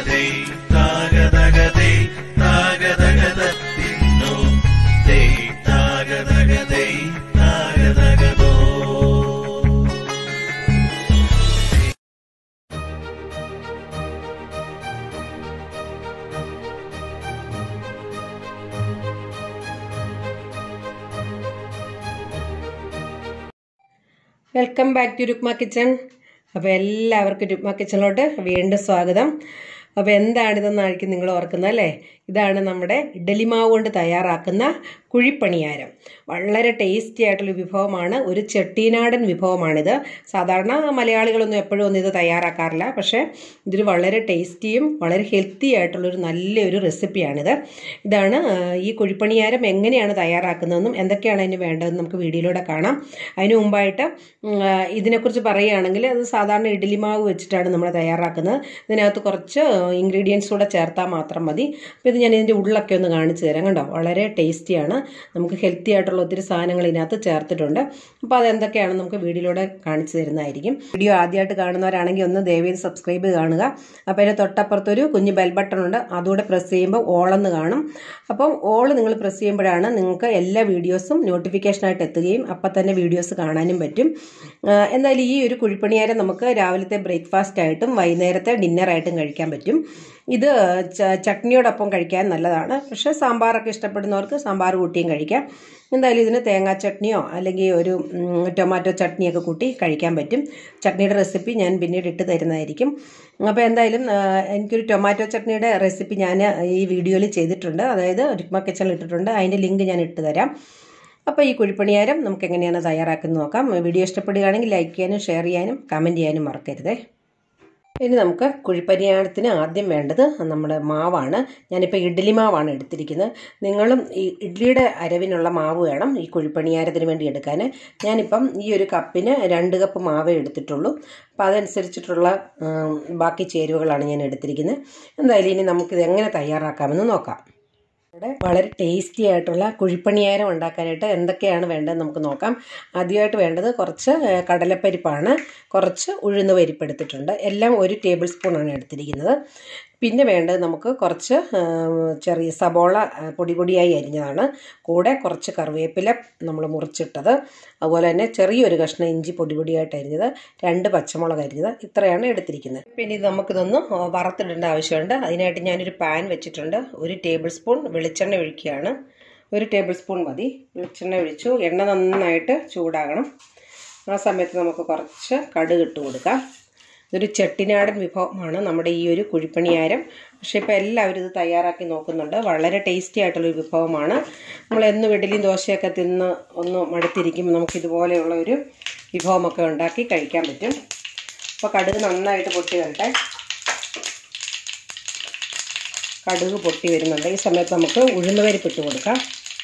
താകതകതേ താകതകതേ താകതകതത്തിന്നോ തേ താകതകതേ താകതകതോ welcome back to Rukma kitchen അപ്പോൾ എല്ലാവർക്കും രുക്മ കിച്ചണിലോട്ട് വീണ്ടും സ്വാഗതം അപ്പോൾ എന്താണിതെന്നായിരിക്കും നിങ്ങൾ ഓർക്കുന്നത് അല്ലേ ഇതാണ് നമ്മുടെ ഇഡലി മാവ് കൊണ്ട് തയ്യാറാക്കുന്ന കുഴിപ്പണിയാരം വളരെ ടേസ്റ്റി ആയിട്ടുള്ള വിഭവമാണ് ഒരു ചെട്ടിനാടൻ വിഭവമാണിത് സാധാരണ മലയാളികളൊന്നും എപ്പോഴും ഒന്നും ഇത് തയ്യാറാക്കാറില്ല പക്ഷേ ഇതൊരു വളരെ ടേസ്റ്റിയും വളരെ ഹെൽത്തി ആയിട്ടുള്ളൊരു നല്ലൊരു റെസിപ്പിയാണിത് ഇതാണ് ആ, ഈ കുഴിപ്പണിയാരം എങ്ങനെയാണ് തയ്യാറാക്കുന്നതെന്നും എന്തൊക്കെയാണ് അതിന് വേണ്ടതെന്ന് നമുക്ക് വീഡിയോയിലൂടെ കാണാം അതിന് മുമ്പായിട്ട് ഉം, ആ, ഇതിനെക്കുറിച്ച് പറയുകയാണെങ്കിൽ അത് സാധാരണ ഇഡ്ഡലി മാവ് വെച്ചിട്ടാണ് നമ്മൾ തയ്യാറാക്കുന്നത് ഇതിനകത്ത് കുറച്ച് ഇൻഗ്രീഡിയൻസ് കൂടെ ചേർത്താൽ മാത്രം മതി അപ്പോൾ ഇത് ഞാൻ ഇതിൻ്റെ ഉള്ളൊക്കെ ഒന്ന് കാണിച്ചു തരാം കണ്ടോ വളരെ ടേസ്റ്റിയാണ് നമുക്ക് ഹെൽത്തി ആയിട്ടുള്ള ഒത്തിരി സാധനങ്ങൾ ഇതിനകത്ത് ചേർത്തിട്ടുണ്ട് അപ്പോൾ അതെന്തൊക്കെയാണെന്ന് നമുക്ക് വീഡിയോയിലൂടെ കാണിച്ചു തരുന്നതായിരിക്കും വീഡിയോ ആദ്യമായിട്ട് കാണുന്നവരാണെങ്കിൽ ഒന്ന് ദയവേത് സബ്സ്ക്രൈബ് കാണുക അപ്പോൾ അതിൻ്റെ തൊട്ടപ്പുറത്തൊരു കുഞ്ഞ് ബെൽ ബട്ടൺ ഉണ്ട് അതുകൂടെ പ്രസ് ചെയ്യുമ്പോൾ ഓളെന്ന് കാണും അപ്പം ഓൾ നിങ്ങൾ പ്രസ് ചെയ്യുമ്പോഴാണ് നിങ്ങൾക്ക് എല്ലാ വീഡിയോസും നോട്ടിഫിക്കേഷനായിട്ട് എത്തുകയും അപ്പം തന്നെ വീഡിയോസ് കാണാനും പറ്റും ആ, എന്തായാലും ഈ ഒരു കുഴിപ്പണിയാരം നമുക്ക് രാവിലത്തെ ബ്രേക്ക്ഫാസ്റ്റ് ആയിട്ടും വൈകുന്നേരത്തെ ഡിന്നറായിട്ടും കഴിക്കാൻ പറ്റും ഇത് ച- ചട്നിയോടൊപ്പം കഴിക്കാൻ നല്ലതാണ് പക്ഷേ സാമ്പാറൊക്കെ ഇഷ്ടപ്പെടുന്നവർക്ക് സാമ്പാർ കൂട്ടിയും കഴിക്കാം എന്തായാലും ഇതിന് തേങ്ങാ ചട്നിയോ അല്ലെങ്കിൽ ഒരു ഉം, ടൊമാറ്റോ ചട്നിയൊക്കെ കൂട്ടി കഴിക്കാൻ പറ്റും ചട്നിയുടെ റെസിപ്പി ഞാൻ പിന്നീട് ഇട്ട് തരുന്നതായിരിക്കും അപ്പോൾ എന്തായാലും ആ, എനിക്കൊരു ടൊമാറ്റോ ചട്നിയുടെ റെസിപ്പി ഞാൻ ഈ വീഡിയോയിൽ ചെയ്തിട്ടുണ്ട് അതായത് രുക്മ കിച്ചണിൽ ഇട്ടിട്ടുണ്ട് അതിൻ്റെ ലിങ്ക് ഞാൻ ഇട്ട് തരാം അപ്പോൾ ഈ കുഴിപ്പണിയാരം നമുക്ക് എങ്ങനെയാണ് തയ്യാറാക്കുന്നത് നോക്കാം വീഡിയോ ഇഷ്ടപ്പെടുകയാണെങ്കിൽ ലൈക്ക് ചെയ്യാനും ഷെയർ ചെയ്യാനും കമൻറ്റ് ചെയ്യാനും മറക്കരുതേ ഇനി നമുക്ക് കുഴിപ്പരിയാണത്തിന് ആദ്യം വേണ്ടത് നമ്മുടെ മാവാണ് ഞാനിപ്പോൾ ഇഡ്ഡലി മാവാണ് എടുത്തിരിക്കുന്നത് നിങ്ങളും ഈ ഇഡ്ഡലിയുടെ അരവിനുള്ള മാവ് വേണം ഈ കുഴിപ്പണിയാരത്തിന് വേണ്ടി എടുക്കാൻ ഞാനിപ്പം ഈ ഒരു കപ്പിന് രണ്ട് കപ്പ് മാവേ എടുത്തിട്ടുള്ളൂ അപ്പോൾ അതനുസരിച്ചിട്ടുള്ള ഉം, ബാക്കി ചേരുവകളാണ് ഞാൻ എടുത്തിരിക്കുന്നത് എന്തായാലും ഇനി നമുക്കിത് എങ്ങനെ തയ്യാറാക്കാമെന്ന് നോക്കാം ഇവിടെ വളരെ ടേസ്റ്റി ആയിട്ടുള്ള കുഴിപ്പണിയാരം ഉണ്ടാക്കാനായിട്ട് എന്തൊക്കെയാണ് വേണ്ടത് നമുക്ക് നോക്കാം ആദ്യമായിട്ട് വേണ്ടത് കുറച്ച് ഏ, കടലപ്പരിപ്പാണ് കുറച്ച് ഉഴുന്ന് പരിപ്പ് എടുത്തിട്ടുണ്ട് എല്ലാം ഒരു ടേബിൾ സ്പൂണാണ് എടുത്തിരിക്കുന്നത് പിന്നെ വേണ്ടത് നമുക്ക് കുറച്ച് ആ, ചെറിയ സബോള ആ, പൊടി പൊടിയായി അരിഞ്ഞതാണ് കൂടെ കുറച്ച് കറിവേപ്പില നമ്മൾ മുറിച്ചിട്ടത് അതുപോലെ തന്നെ ചെറിയൊരു കഷ്ണം ഇഞ്ചി പൊടി പൊടിയായിട്ട് അരിഞ്ഞത് രണ്ട് പച്ചമുളക് അരിഞ്ഞത് ഇത്രയാണ് എടുത്തിരിക്കുന്നത് പിന്നെ ഇത് നമുക്കിതൊന്ന് വറുത്തിടേണ്ട ആവശ്യമുണ്ട് അതിനായിട്ട് ഞാനൊരു പാൻ വെച്ചിട്ടുണ്ട് ഒരു ടേബിൾ സ്പൂൺ വെളിച്ചെണ്ണ ഒഴിക്കുകയാണ് ഒരു ടേബിൾ സ്പൂൺ മതി വെളിച്ചെണ്ണ ഒഴിച്ചു എണ്ണ നന്നായിട്ട് ചൂടാകണം ആ സമയത്ത് നമുക്ക് കുറച്ച് കടുക് ഇട്ട് കൊടുക്കാം ഇതൊരു ചെട്ടിനാടൻ വിഭവമാണ് നമ്മുടെ ഈ ഒരു കുഴിപ്പണിയാരം പക്ഷേ ഇപ്പോൾ എല്ലാവരും ഇത് തയ്യാറാക്കി നോക്കുന്നുണ്ട് വളരെ ടേസ്റ്റി ആയിട്ടുള്ളൊരു വിഭവമാണ് നമ്മൾ എന്നും ഇഡലിയും ദോശയൊക്കെ തിന്ന് ഒന്ന് മടുത്തിരിക്കുമ്പോൾ നമുക്ക് ഇതുപോലെയുള്ള ഒരു വിഭവമൊക്കെ ഉണ്ടാക്കി കഴിക്കാൻ പറ്റും അപ്പോൾ കടുക് നന്നായിട്ട് പൊട്ടി വരട്ടെ കടുക് പൊട്ടി വരുന്നുണ്ട് ഈ സമയത്ത് നമുക്ക് ഉഴുന്നുപരിപ്പിട്ട് കൊടുക്കാം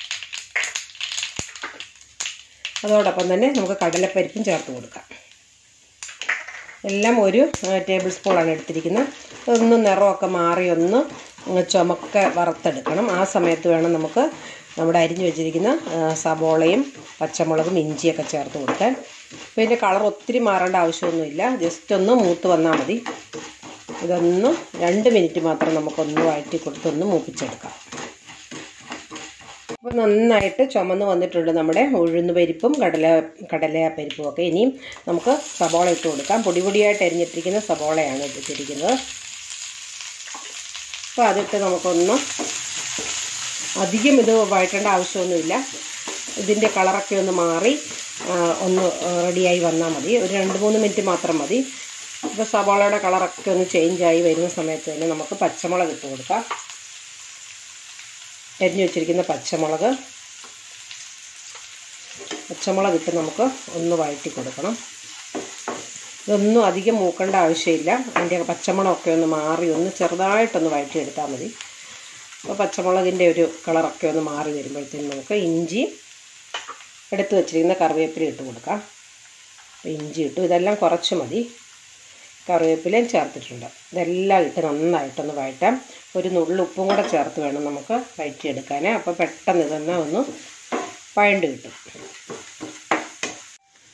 അതോടൊപ്പം തന്നെ നമുക്ക് കടലപ്പരിപ്പും ചേർത്ത് കൊടുക്കാം എല്ലാം ഒരു ടേബിൾ സ്പൂണാണ് എടുത്തിരിക്കുന്നത് ഒന്ന് നിറമൊക്കെ മാറി ഒന്ന് ചുമക്ക വറുത്തെടുക്കണം ആ സമയത്ത് വേണം നമുക്ക് നമ്മുടെ അരിഞ്ഞു വെച്ചിരിക്കുന്ന ആ, സബോളയും പച്ചമുളകും ഇഞ്ചിയൊക്കെ ചേർത്ത് കൊടുക്കാൻ അപ്പോൾ ഇതിൻ്റെ കളർ ഒത്തിരി മാറേണ്ട ആവശ്യമൊന്നുമില്ല ജസ്റ്റ് ഒന്ന് മൂത്ത് വന്നാൽ മതി ഇതൊന്ന് രണ്ട് മിനിറ്റ് മാത്രം നമുക്കൊന്ന് വഴറ്റി കൊടുത്തൊന്ന് മൂപ്പിച്ചെടുക്കാം അപ്പോൾ നന്നായിട്ട് ചുമന്ന് വന്നിട്ടുണ്ട് നമ്മുടെ ഉഴുന്ന് പരിപ്പും കടല കടല പരിപ്പും ഒക്കെ ഇനിയും നമുക്ക് സബോള ഇട്ട് കൊടുക്കാം പൊടി പൊടിയായിട്ട് അരിഞ്ഞിട്ടിരിക്കുന്ന സബോളയാണ് ഇട്ടിരിക്കുന്നത് അപ്പോൾ അതിട്ട് നമുക്കൊന്ന് അധികം ഇത് വഴറ്റേണ്ട ആവശ്യമൊന്നുമില്ല ഇതിൻ്റെ കളറൊക്കെ ഒന്ന് മാറി ആ, ഒന്ന് റെഡിയായി വന്നാൽ മതി ഒരു രണ്ട് മൂന്ന് മിനിറ്റ് മാത്രം മതി ഇപ്പോൾ സബോളയുടെ കളറൊക്കെ ഒന്ന് ചേഞ്ചായി വരുന്ന സമയത്ത് തന്നെ നമുക്ക് പച്ചമുളക് ഇട്ട് കൊടുക്കാം അരിഞ്ഞു വെച്ചിരിക്കുന്ന പച്ചമുളക് പച്ചമുളക് ഇട്ട് നമുക്ക് ഒന്ന് വഴറ്റി കൊടുക്കണം ഇതൊന്നും അധികം മൂക്കേണ്ട ആവശ്യമില്ല അതിൻ്റെ പച്ചമുളകൊക്കെ ഒന്ന് മാറി ഒന്ന് ചെറുതായിട്ടൊന്ന് വഴറ്റിയെടുത്താൽ മതി അപ്പോൾ പച്ചമുളകിൻ്റെ ഒരു കളറൊക്കെ ഒന്ന് മാറി വരുമ്പോഴത്തേനും നമുക്ക് ഇഞ്ചി എടുത്ത് വെച്ചിരിക്കുന്ന കറിവേപ്പില ഇട്ട് കൊടുക്കാം അപ്പോൾ ഇഞ്ചി ഇട്ടു ഇതെല്ലാം കുറച്ച് മതി കറിവേപ്പിലയും ചേർത്തിട്ടുണ്ട് ഇതെല്ലാം ഇട്ട് നന്നായിട്ടൊന്ന് വഴറ്റാം ഒരു നുള്ളു ഉപ്പും കൂടെ ചേർത്ത് വേണം നമുക്ക് വഴറ്റിയെടുക്കാൻ അപ്പോൾ പെട്ടെന്ന് ഇതൊന്ന് ഒന്ന് വഴണ്ട് കിട്ടും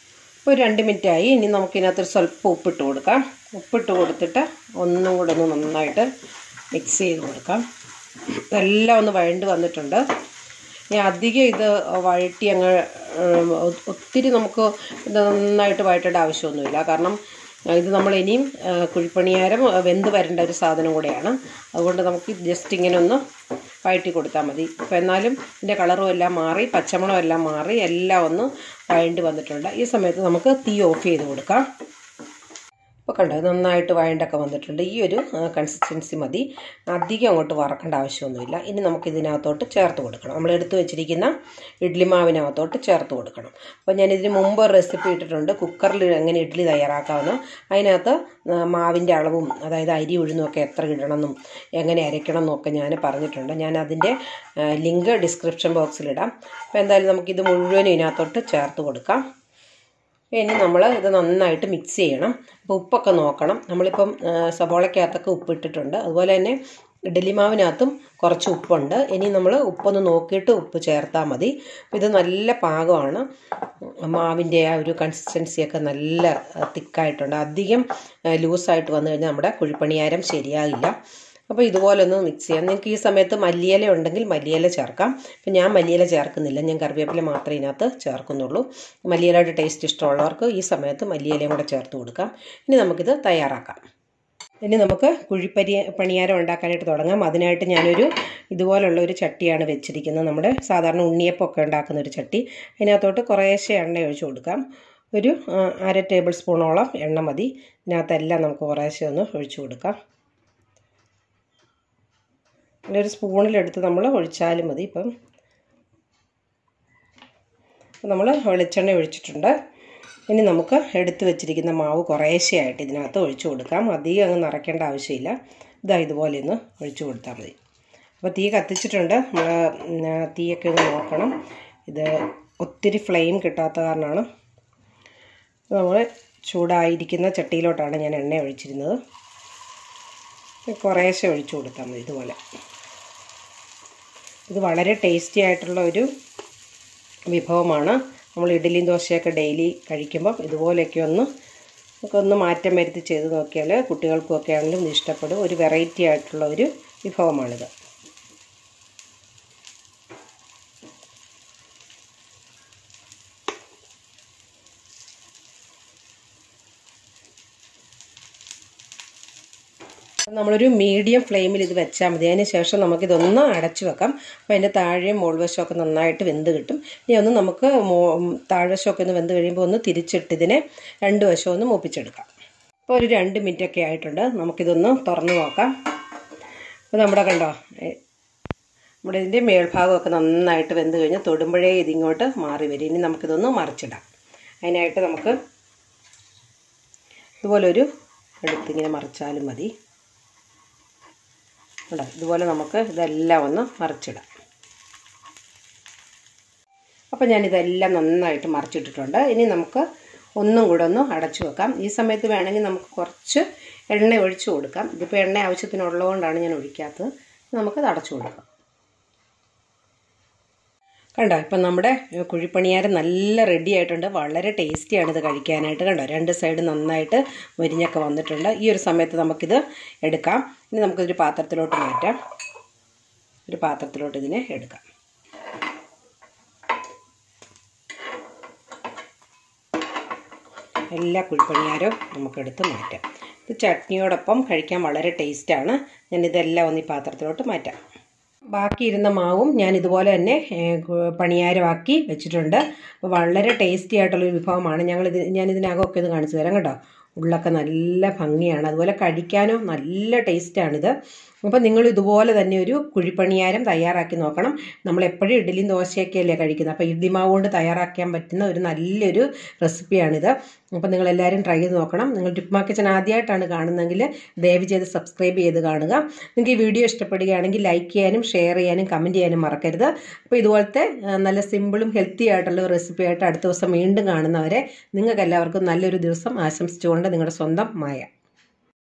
ഒരു രണ്ട് മിനിറ്റ് ആയി ഇനി നമുക്കിതിനകത്ത് ഒരു സ്വല്പം ഉപ്പിട്ട് കൊടുക്കാം ഉപ്പിട്ട് കൊടുത്തിട്ട് ഒന്നും കൂടെ ഒന്ന് നന്നായിട്ട് മിക്സ് ചെയ്ത് കൊടുക്കാം ഇതെല്ലാം ഒന്ന് വഴണ്ട് വന്നിട്ടുണ്ട് ഇനി അധികം ഇത് വഴറ്റി അങ്ങ് ഉം, ഒ- ഒത്തിരി നമുക്ക് ഇത് നന്നായിട്ട് വഴറ്റേണ്ട ആവശ്യമൊന്നുമില്ല കാരണം ഇത് നമ്മൾ ഇനിയും ആ, കുഴിപ്പണിയാരം ആ, വെന്ത് വരേണ്ട ഒരു സാധനം കൂടെയാണ് അതുകൊണ്ട് നമുക്ക് ജസ്റ്റ് ഇങ്ങനെ ഒന്ന് വഴറ്റി കൊടുത്താൽ മതി അപ്പോൾ എന്നാലും ഇതിൻ്റെ കളറും എല്ലാം മാറി പച്ചമണം എല്ലാം മാറി എല്ലാം ഒന്ന് വഴണ്ടി വന്നിട്ടുണ്ട് ഈ സമയത്ത് നമുക്ക് തീ ഓഫ് ചെയ്ത് കൊടുക്കാം ഇപ്പോൾ കണ്ടോ ഇത് നന്നായിട്ട് വഴണ്ടൊക്കെ വന്നിട്ടുണ്ട് ഈ ഒരു കൺസിസ്റ്റൻസി മതി അധികം അങ്ങോട്ട് വറക്കേണ്ട ആവശ്യമൊന്നുമില്ല ഇനി നമുക്ക് ഇതിനകത്തോട്ട് ചേർത്ത് കൊടുക്കണം നമ്മൾ എടുത്തു വെച്ചിരിക്കുന്ന ഇഡ്ഡലി മാവിനകത്തോട്ട് ചേർത്ത് കൊടുക്കണം അപ്പോൾ ഞാൻ ഇതിന് മുമ്പ് ഒരു റെസിപ്പി ഇട്ടിട്ടുണ്ട് കുക്കറിൽ എങ്ങനെ ഇഡ്ഡലി തയ്യാറാക്കാമെന്ന് അതിനകത്ത് ആ, മാവിൻ്റെ അളവും അതായത് അരി ഉഴുന്നുമൊക്കെ എത്ര ഇടണമെന്നും എങ്ങനെ അരയ്ക്കണം എന്നൊക്കെ ഞാൻ പറഞ്ഞിട്ടുണ്ട് ഞാൻ അതിൻ്റെ ലിങ്ക് ഡിസ്ക്രിപ്ഷൻ ബോക്സിലിടാം അപ്പോൾ എന്തായാലും നമുക്കിത് മുഴുവനും ഇതിനകത്തോട്ട് ചേർത്ത് കൊടുക്കാം ഇനി നമ്മൾ ഇത് നന്നായിട്ട് മിക്സ് ചെയ്യണം അപ്പോൾ ഉപ്പൊക്കെ നോക്കണം നമ്മളിപ്പം ആ, സബോളയ്ക്കകത്തൊക്കെ ഉപ്പിട്ടിട്ടുണ്ട് അതുപോലെ തന്നെ ഇഡലി മാവിനകത്തും കുറച്ച് ഉപ്പുണ്ട് ഇനി നമ്മൾ ഉപ്പൊന്ന് നോക്കിയിട്ട് ഉപ്പ് ചേർത്താൽ മതി അപ്പോൾ ഇത് നല്ല പാകമാണ് മാവിൻ്റെ ആ ഒരു കൺസിസ്റ്റൻസിയൊക്കെ നല്ല തിക്കായിട്ടുണ്ട് അധികം ലൂസായിട്ട് വന്നു കഴിഞ്ഞാൽ നമ്മുടെ കുഴിപ്പണിയാരം ശരിയാകില്ല അപ്പോൾ ഇതുപോലെ ഒന്ന് മിക്സ് ചെയ്യാം നിങ്ങൾക്ക് ഈ സമയത്ത് മല്ലിയില ഉണ്ടെങ്കിൽ മല്ലിയില ചേർക്കാം ഇപ്പം ഞാൻ മല്ലിയില ചേർക്കുന്നില്ല ഞാൻ കറിവേപ്പില മാത്രമേ ഇതിനകത്ത് ചേർക്കുന്നുള്ളൂ മല്ലിയിലയുടെ ടേസ്റ്റ് ഇഷ്ടമുള്ളവർക്ക് ഈ സമയത്ത് മല്ലിയിലയും കൂടെ ചേർത്ത് കൊടുക്കാം ഇനി നമുക്കിത് തയ്യാറാക്കാം ഇനി നമുക്ക് കുഴിപ്പരി പണിയാരം ഉണ്ടാക്കാനായിട്ട് തുടങ്ങാം അതിനായിട്ട് ഞാനൊരു ഇതുപോലുള്ള ഒരു ചട്ടിയാണ് വെച്ചിരിക്കുന്നത് നമ്മുടെ സാധാരണ ഉണ്ണിയപ്പമൊക്കെ ഉണ്ടാക്കുന്ന ഒരു ചട്ടി അതിനകത്തോട്ട് കുറേശ്ശെ എണ്ണ ഒഴിച്ച് കൊടുക്കാം ഒരു ആ, അര ടേബിൾ സ്പൂണോളം എണ്ണ മതി ഇതിനകത്തെല്ലാം നമുക്ക് കുറേശ്ശെ ഒന്ന് ഒഴിച്ചു കൊടുക്കാം പിന്നെ ഒരു സ്പൂണിലെടുത്ത് നമ്മൾ ഒഴിച്ചാലും മതി ഇപ്പം നമ്മൾ വെളിച്ചെണ്ണ ഒഴിച്ചിട്ടുണ്ട് ഇനി നമുക്ക് എടുത്തു വെച്ചിരിക്കുന്ന മാവ് കുറേശ്ശെയായിട്ട് ഇതിനകത്ത് ഒഴിച്ചു കൊടുക്കാം അധികം അങ്ങ് നിറയ്ക്കേണ്ട ആവശ്യമില്ല ഇതാ ഇതുപോലെ ഒന്ന് ഒഴിച്ചു കൊടുത്താൽ മതി അപ്പോൾ തീ കത്തിച്ചിട്ടുണ്ട് നമ്മൾ തീയൊക്കെ ഒന്ന് നോക്കണം ഇത് ഒത്തിരി ഫ്ലെയിം കിട്ടാത്ത കാരണമാണ് നമ്മൾ ചൂടായിരിക്കുന്ന ചട്ടിയിലോട്ടാണ് ഞാൻ എണ്ണ ഒഴിച്ചിരുന്നത് കുറേശ്ശെ ഒഴിച്ചു കൊടുത്താൽ മതി ഇതുപോലെ ഇത് വളരെ ടേസ്റ്റി ആയിട്ടുള്ള ഒരു വിഭവമാണ് നമ്മൾ ഇഡ്ഡലിയും ദോശയൊക്കെ ഡെയിലി കഴിക്കുമ്പം ഇതുപോലെയൊക്കെ ഒന്ന് ഒക്കെ ഒന്ന് മാറ്റം വരുത്തി ചെയ്ത് നോക്കിയാൽ കുട്ടികൾക്കൊക്കെ ആണെങ്കിലും ഇത് ഇഷ്ടപ്പെടും ഒരു വെറൈറ്റി ആയിട്ടുള്ള ഒരു വിഭവമാണിത് നമ്മളൊരു മീഡിയം ഫ്ലെയിമിൽ ഇത് വെച്ചാൽ മതി അതിന് ശേഷം നമുക്കിതൊന്ന് അടച്ചു വെക്കാം അപ്പോൾ അതിൻ്റെ താഴെയും മുകൾവശമൊക്കെ നന്നായിട്ട് വെന്ത് കിട്ടും ഇനി ഒന്ന് നമുക്ക് മോ താഴ്വശമൊക്കെ ഒന്ന് വെന്ത് കഴിയുമ്പോൾ ഒന്ന് തിരിച്ചിട്ട് ഇതിനെ രണ്ട് വശവും ഒന്ന് മൂപ്പിച്ചെടുക്കാം അപ്പോൾ ഒരു രണ്ട് മിനിറ്റൊക്കെ ആയിട്ടുണ്ട് നമുക്കിതൊന്ന് തുറന്ന് നോക്കാം അപ്പോൾ നമ്മുടെ കണ്ടോ ഏ, നമ്മുടെ ഇതിൻ്റെ മേൽഭാഗമൊക്കെ നന്നായിട്ട് വെന്ത് കഴിഞ്ഞ് തൊടുമ്പോഴേ ഇതിങ്ങോട്ട് മാറി വരും ഇനി നമുക്കിതൊന്ന് മറിച്ചിടാം അതിനായിട്ട് നമുക്ക് ഇതുപോലൊരു എടുത്തിങ്ങനെ മറിച്ചാലും മതി കണ്ടോ ഇതുപോലെ നമുക്ക് ഇതെല്ലാം ഒന്ന് മറിച്ചിടാം അപ്പോൾ ഞാനിതെല്ലാം നന്നായിട്ട് മറിച്ചിട്ടിട്ടുണ്ട് ഇനി നമുക്ക് ഒന്നും കൂടെ ഒന്ന് അടച്ചു വെക്കാം ഈ സമയത്ത് വേണമെങ്കിൽ നമുക്ക് കുറച്ച് എണ്ണ ഒഴിച്ചു കൊടുക്കാം ഇതിപ്പോൾ എണ്ണ ആവശ്യത്തിനുള്ളതുകൊണ്ടാണ് ഞാൻ ഒഴിക്കാത്തത് നമുക്കത് അടച്ചു കൊടുക്കാം കണ്ടോ ഇപ്പം നമ്മുടെ കുഴിപ്പണിയാരം നല്ല റെഡി ആയിട്ടുണ്ട് വളരെ ടേസ്റ്റിയാണ് ഇത് കഴിക്കാനായിട്ട് കണ്ടോ രണ്ട് സൈഡ് നന്നായിട്ട് മുരിഞ്ഞൊക്കെ വന്നിട്ടുണ്ട് ഈ ഒരു സമയത്ത് നമുക്കിത് എടുക്കാം ഇനി നമുക്കിതൊരു പാത്രത്തിലോട്ട് മാറ്റാം ഒരു പാത്രത്തിലോട്ട് ഇതിനെ എടുക്കാം എല്ലാ കുഴിപ്പണിയാരവും നമുക്കെടുത്ത് മാറ്റാം ഇത് ചട്നിയോടൊപ്പം കഴിക്കാൻ വളരെ ടേസ്റ്റാണ് ഞാൻ ഇതെല്ലാം ഒന്ന് ഈ പാത്രത്തിലോട്ട് മാറ്റാം ബാക്കി ഇരുന്ന മാവും ഞാൻ ഇതുപോലെ തന്നെ ഏഹ്, ഗു- പണിയാരമാക്കി വെച്ചിട്ടുണ്ട് അപ്പോൾ വളരെ ടേസ്റ്റി ആയിട്ടുള്ളൊരു വിഭവമാണ് ഞങ്ങൾ ഇത് ഞാൻ ഇതിനകമൊക്കെ ഒന്ന് കാണിച്ചു തരാം കേട്ടോ ഉള്ളൊക്കെ നല്ല ഭംഗിയാണ് അതുപോലെ കഴിക്കാനും നല്ല ടേസ്റ്റാണിത് അപ്പോൾ നിങ്ങൾ ഇതുപോലെ തന്നെ ഒരു കുഴിപ്പണിയാരം തയ്യാറാക്കി നോക്കണം നമ്മൾ എപ്പോഴും ഇഡ്ഡലിയും ദോശയൊക്കെ അല്ലേ കഴിക്കുന്നത് അപ്പോൾ ഇഡ്ഡലി മാവ് കൊണ്ട് തയ്യാറാക്കാൻ പറ്റുന്ന ഒരു നല്ലൊരു റെസിപ്പിയാണിത് അപ്പോൾ നിങ്ങൾ എല്ലാവരും ട്രൈ ചെയ്ത് നോക്കണം നിങ്ങൾ ടിപ്മാ കിച്ചൻ ആദ്യമായിട്ടാണ് കാണുന്നതെങ്കിൽ ദയവ് ചെയ്ത് സബ്സ്ക്രൈബ് ചെയ്ത് കാണുക നിങ്ങൾക്ക് ഈ വീഡിയോ ഇഷ്ടപ്പെടുകയാണെങ്കിൽ ലൈക്ക് ചെയ്യാനും ഷെയർ ചെയ്യാനും കമൻറ്റ് ചെയ്യാനും മറക്കരുത് അപ്പോൾ ഇതുപോലത്തെ ആ, നല്ല സിമ്പിളും ഹെൽത്തി ആയിട്ടുള്ള ഒരു റെസിപ്പി ആയിട്ട് അടുത്ത ദിവസം വീണ്ടും കാണുന്നവരെ നിങ്ങൾക്ക് എല്ലാവർക്കും നല്ലൊരു ദിവസം ആശംസിച്ചുകൊണ്ട് നിങ്ങളുടെ സ്വന്തം മായ